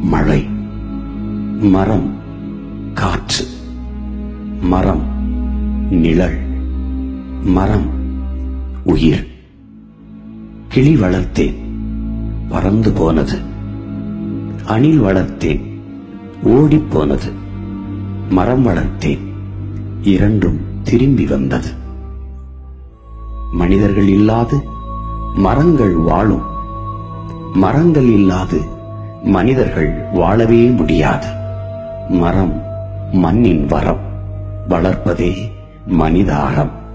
மழை மரம் காற்று மரம் நிழல் மரம் உயிர் கிளி வளர்த்தேன் பறந்து போனது அணில் வளர்த்தேன் ஓடிப் போனது மரம் வளர்த்தேன் இரண்டும் திரும்பி வந்தது மனிதர்கள் இல்லாது மரங்கள் வாழும் மரங்கள் இல்லாது மனிதர்கள் வாழவே முடியாது மரம் மண்ணின் வரம் வளர்ப்பதே மனித அறம்